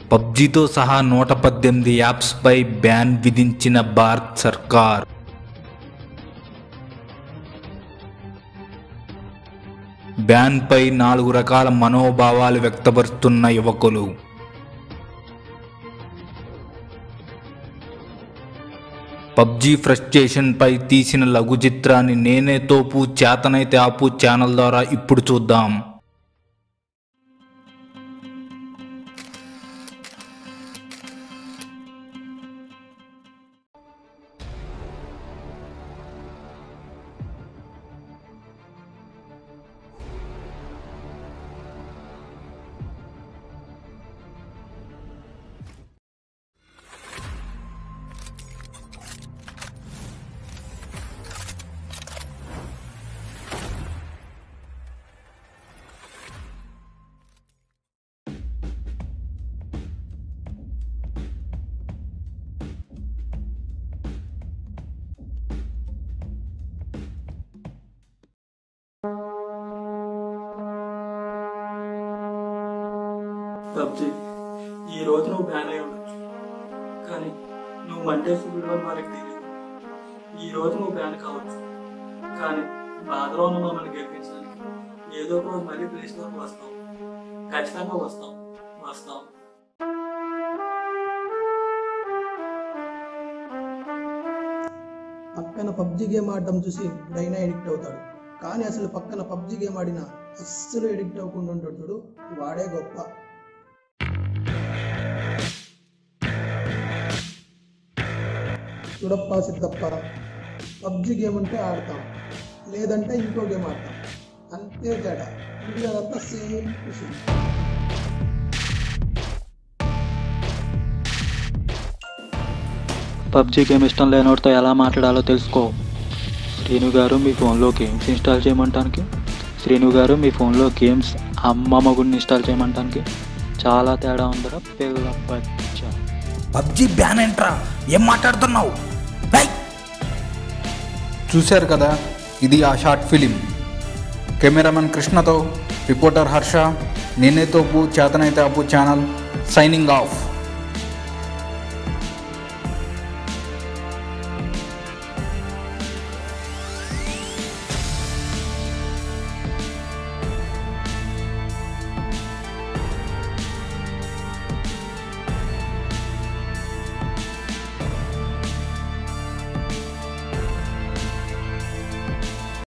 పబ్జితో సహా నూట పద్దెనిమిది యాప్స్పై బ్యాన్ విధించిన భారత్ సర్కార్ బ్యాన్పై నాలుగు రకాల మనోభావాలు వ్యక్తపరుస్తున్న యువకులు పబ్జీ ఫ్రస్ట్రేషన్ పై తీసిన లఘు చిత్రాన్ని నేనే తోపు చేతనైతే ఆపు ఛానల్ ద్వారా ఇప్పుడు చూద్దాం పబ్జి ఈ రోజు నువ్వు బ్యాన్ అయి ఉండొచ్చు కానీ నువ్వు మంటేసి విలువ మనకు తెలియదు ఈ రోజు నువ్వు బ్యాన్ కావచ్చు కానీ బాధలో ఉన్న మమ్మల్ని గెలిపించడానికి ఏదో ఒక రోజు మళ్ళీ ప్లే స్టోర్కి వస్తాం ఖచ్చితంగా వస్తాం వస్తాం పక్కన పబ్జి గేమ్ ఆడడం చూసి బ్రైన్ ఎడిక్ట్ అవుతాడు కానీ అసలు పక్కన పబ్జి గేమ్ ఆడిన అస్సలు ఎడిక్ట్ అవ్వకుండా ఉంటాడు చూడు వాడే గొప్ప చూడప్ప సిద్ధప్ప పబ్జి గేమ్ ఉంటే ఆడతాం లేదంటే ఇంకో గేమ్ ఆడతాం అంతే తేడా మిగతాదంతా same to same PUBG game ఇష్టం లేనోడితో ఎలా మాట్లాడాలో తెలుసుకో శ్రీను గారు మీ ఫోన్లో గేమ్స్ ఇన్స్టాల్ చేయమంటానికి శ్రీను గారు మీ ఫోన్లో గేమ్స్ అమ్మ మగుడిని ఇన్స్టాల్ చేయమంటానికి చాలా తేడా ఉందిరా పిల్ల పచ్చ పబ్జి బ్యాన్ ఏంట్రా ఏం మాట్లాడుతున్నావు చూశారు కదా ఇది ఆ షార్ట్ ఫిలిం కెమెరామెన్ కృష్ణతో రిపోర్టర్ హర్ష నేనే తోపు చేతనైతే అప్పు ఛానల్ సైనింగ్ ఆఫ్